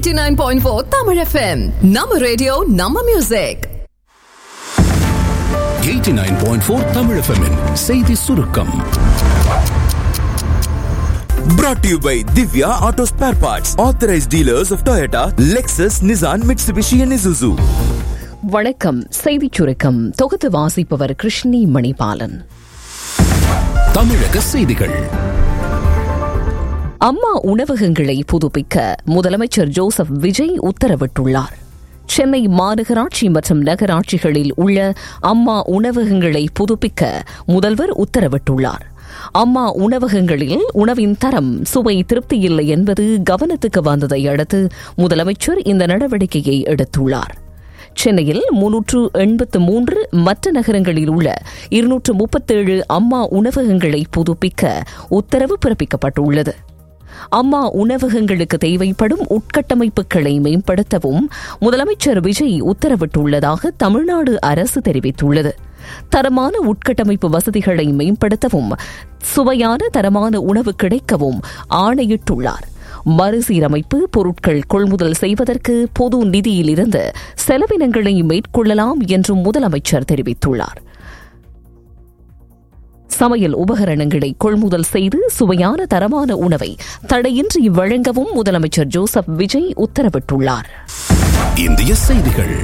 89.4 Tamil FM. நம்ம radio நம்ம music 89.4 Tamil FM -இன் செய்தி சுருக்கம் Brought to you by Divya Auto Spare Parts, authorized dealers of Toyota, Lexus, Nissan, Mitsubishi, and Isuzu. வணக்கம் செய்திச் சுருக்கம் தொகுத்து வாசிப்பவர் கிருஷ்ணி மணிபாலன் தமிழக செய்திகள் அம்மா உணவகங்களை புதுப்பிக்க முதலமைச்சர் ஜோசப் விஜய் உத்தரவிட்டுள்ளார் சென்னை மாநகராட்சி மற்றும் நகராட்சிகளில் உள்ள அம்மா உணவகங்களை புதுப்பிக்க முதல்வர் உத்தரவிட்டுள்ளார் அம்மா உணவகங்களில் உணவின் தரம் சுவை திருப்தியில்லை என்பது கவனத்துக்கு வந்ததை அடுத்து முதலமைச்சர் இந்த நடவடிக்கையை எடுத்துள்ளார் சென்னையில் முன்னூற்று எண்பத்து மூன்று மற்ற நகரங்களில் உள்ள இருநூற்று முப்பத்தேழு அம்மா உணவகங்களை புதுப்பிக்க உத்தரவு பிறப்பிக்கப்பட்டுள்ளது அம்மா உணவகங்களுக்கு தேவைப்படும் உட்கட்டமைப்புகளை மேம்படுத்தவும் முதலமைச்சர் விஜய் உத்தரவிட்டுள்ளதாக தமிழ்நாடு அரசு தெரிவித்துள்ளது தரமான உட்கட்டமைப்பு வசதிகளை மேம்படுத்தவும் சுவையான தரமான உணவு கிடைக்கவும் ஆணையிட்டுள்ளார் மறுசீரமைப்பு பொருட்கள் கொள்முதல் செய்வதற்கு பொது நிதியிலிருந்து செலவினங்களை மேற்கொள்ளலாம் என்றும் முதலமைச்சர் தெரிவித்துள்ளார் சமையல் உபகரணங்களை கொள்முதல் செய்து சுவையான தரமான உணவை தடையின்றி வழங்கவும் முதலமைச்சர் ஜோசப் விஜய் உத்தரவிட்டுள்ளார் இந்திய செய்திகள்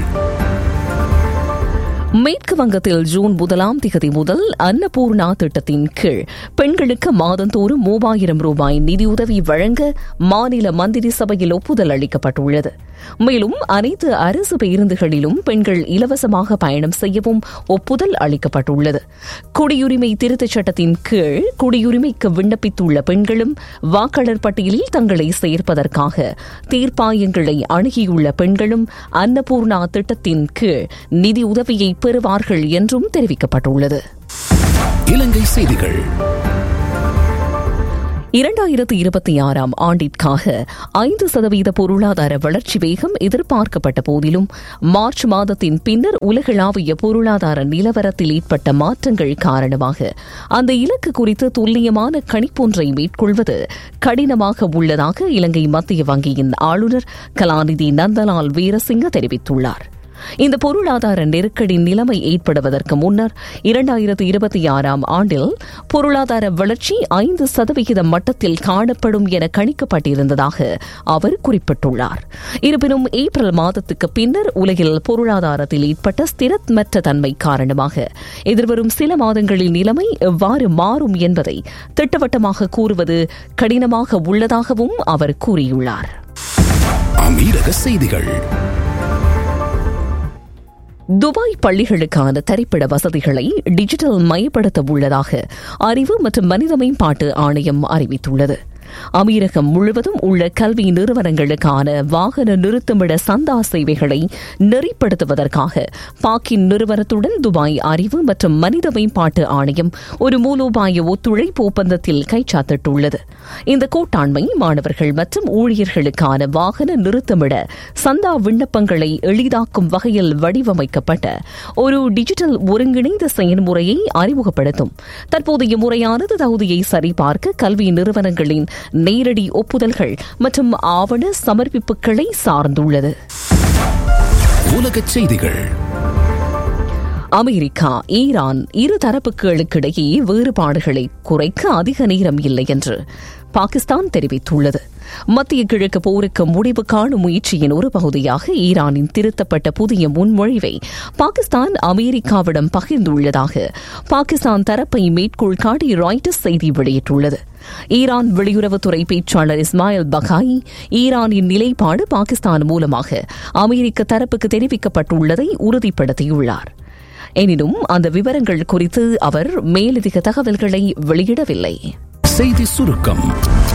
மேற்கு வங்கத்தில் ஜூன் முதலாம் திகதி முதல் அன்னபூர்ணா திட்டத்தின் கீழ் பெண்களுக்கு மாதந்தோறும் மூவாயிரம் ரூபாய் நிதியுதவி வழங்க மாநில மந்திரி சபையில் ஒப்புதல் அளிக்கப்பட்டுள்ளது மேலும் அனைத்து அரசு பேருந்துகளிலும் பெண்கள் இலவசமாக பயணம் செய்யவும் ஒப்புதல் அளிக்கப்பட்டுள்ளது குடியுரிமை திருத்தச் சட்டத்தின் கீழ் குடியுரிமைக்கு விண்ணப்பித்துள்ள பெண்களும் வாக்காளர் பட்டியலில் தங்களை சேர்ப்பதற்காக தீர்ப்பாயங்களை அணுகியுள்ள பெண்களும் அன்னபூர்ணா திட்டத்தின் கீழ் நிதியுதவியை பெறுவார்கள் என்றும் தெரிவிக்கப்பட்டுள்ளது இலங்கை செய்திகள் இரண்டாயிரத்து இருபத்தி ஆறாம் ஆண்டிற்காக ஐந்து சதவீத பொருளாதார வளர்ச்சி வேகம் எதிர்பார்க்கப்பட்ட போதிலும் மார்ச் மாதத்தின் பின்னர் உலகளாவிய பொருளாதார நிலவரத்தில் ஏற்பட்ட மாற்றங்கள் காரணமாக அந்த இலக்கு குறித்து துல்லியமான கணிப்பொன்றை மேற்கொள்வது கடினமாக உள்ளதாக இலங்கை மத்திய வங்கியின் ஆளுநர் கலாநிதி நந்தலால் வீரசிங்க தெரிவித்துள்ளார் இந்த பொருளாதார நெருக்கடி நிலைமை ஏற்படுவதற்கு முன்னர் இரண்டாயிரத்து இருபத்தி ஆறாம் ஆண்டில் பொருளாதார வளர்ச்சி ஐந்து சதவிகித மட்டத்தில் காணப்படும் என கணிக்கப்பட்டிருந்ததாக அவர் குறிப்பிட்டுள்ளார் இருப்பினும் ஏப்ரல் மாதத்துக்கு பின்னர் உலகில் பொருளாதாரத்தில் ஏற்பட்ட ஸ்திரமற்ற தன்மை காரணமாக எதிர்வரும் சில மாதங்களில் நிலைமை எவ்வாறு மாறும் என்பதை திட்டவட்டமாக கூறுவது கடினமாக உள்ளதாகவும் அவர் கூறியுள்ளார் அமீரக செய்திகள் துபாய் பள்ளிகளுக்கான தரிப்பிட வசதிகளை டிஜிட்டல் மயப்படுத்த உள்ளதாக அறிவு மற்றும் மனித மேம்பாட்டு ஆணையம் அறிவித்துள்ளது அமீரகம் முழுவதும் உள்ள கல்வி நிறுவனங்களுக்கான வாகன நிறுத்துமிட சந்தா சேவைகளை நெறிப்படுத்துவதற்காக பாக்கின் நிறுவனத்துடன் துபாய் அறிவு மற்றும் மனித மேம்பாட்டு ஆணையம் ஒரு மூலோபாய ஒத்துழைப்பு ஒப்பந்தத்தில் கைச்சாத்திட்டுள்ளது இந்த கூட்டாண்மை மாணவர்கள் மற்றும் ஊழியர்களுக்கான வாகன நிறுத்துமிட சந்தா விண்ணப்பங்களை எளிதாக்கும் வகையில் வடிவமைக்கப்பட்ட ஒரு டிஜிட்டல் ஒருங்கிணைந்த செயல்முறையை அறிமுகப்படுத்தும் தற்போதைய முறையானது தகுதியை சரிபார்க்க கல்வி நிறுவனங்களின் நேரடி ஒப்புதல்கள் மற்றும் ஆவண சமர்ப்பிப்புகளை சார்ந்துள்ளது உலகச் செய்திகள் அமெரிக்கா ஈரான் இரு தரப்புகளுக்கிடையே வேறுபாடுகளை குறைக்க அதிக நேரம் இல்லை என்று பாகிஸ்தான் தெரிவித்துள்ளது மத்திய கிழக்கு போருக்கு முடிவு காணும் முயற்சியின் ஒரு பகுதியாக ஈரானின் திருத்தப்பட்ட புதிய முன்மொழிவை பாகிஸ்தான் அமெரிக்காவிடம் பகிர்ந்துள்ளதாக பாகிஸ்தான் தரப்பை மேற்கோள் காட்டி ராய்டர்ஸ் செய்தி வெளியிட்டுள்ளது ஈரான் வெளியுறவுத்துறை பேச்சாளர் இஸ்மாயில் பகாயி ஈரானின் நிலைப்பாடு பாகிஸ்தான் மூலமாக அமெரிக்க தரப்புக்கு தெரிவிக்கப்பட்டுள்ளதை உறுதிப்படுத்தியுள்ளார் எனினும் அந்த விவரங்கள் குறித்து அவர் மேலதிக தகவல்களை வெளியிடவில்லை செய்தி சுருக்கம்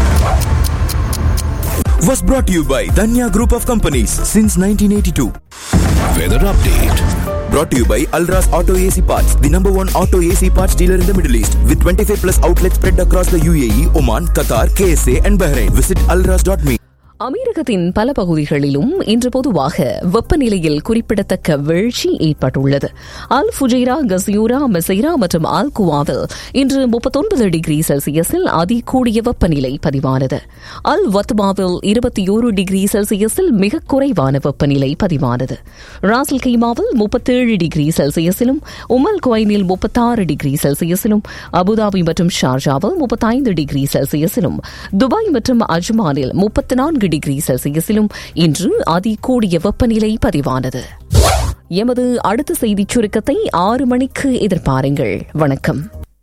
Was brought to you by Danya Group of Companies since 1982. Weather update Brought to you by Alras Auto AC Parts, the number one auto AC parts dealer in the Middle East, with 25 plus outlets spread across the UAE, Oman, Qatar, KSA, and Bahrain. Visit alras.me. அமெரிக்கத்தின் பல பகுதிகளிலும் இன்று பொதுவாக வெப்பநிலையில் குறிப்பிடத்தக்க வீழ்ச்சி ஏற்பட்டுள்ளது அல் Fujairah கசியூரா மெசைரா மற்றும் அல் குவாவில் இன்று முப்பத்தொன்பது டிகிரி செல்சியஸில் அதிகூடிய வெப்பநிலை பதிவானது அல் வத்மாவில் இருபத்தி ஒரு டிகிரி செல்சியஸில் மிக குறைவான வெப்பநிலை பதிவானது ராசல் கைமாவில் முப்பத்தேழு டிகிரி செல்சியஸிலும் உமல் குவைனில் முப்பத்தாறு டிகிரி செல்சியஸிலும் அபுதாபி மற்றும் ஷார்ஜாவில் முப்பத்தைந்து டிகிரி செல்சியஸிலும் துபாய் மற்றும் அஜ்மானில் முப்பத்தி நான்கு டிகிரி செல்சியஸிலும் இன்று அதிகூடிய வெப்பநிலை பதிவானது எமது அடுத்த செய்திச் சுருக்கத்தை ஆறு மணிக்கு எதிர்பாருங்கள் வணக்கம்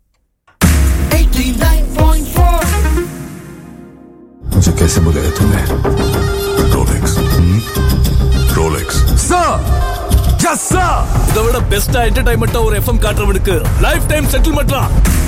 मुझे कैसे बुलाया तूने Rolex Rolex sir yes sir இதை விட பெஸ்டா என்டர்டைன்மெண்டா ஒரு எஃப்எம் காட்டுறவனுக்கு லைஃப் டைம் செட்டில்மெண்ட்லாம்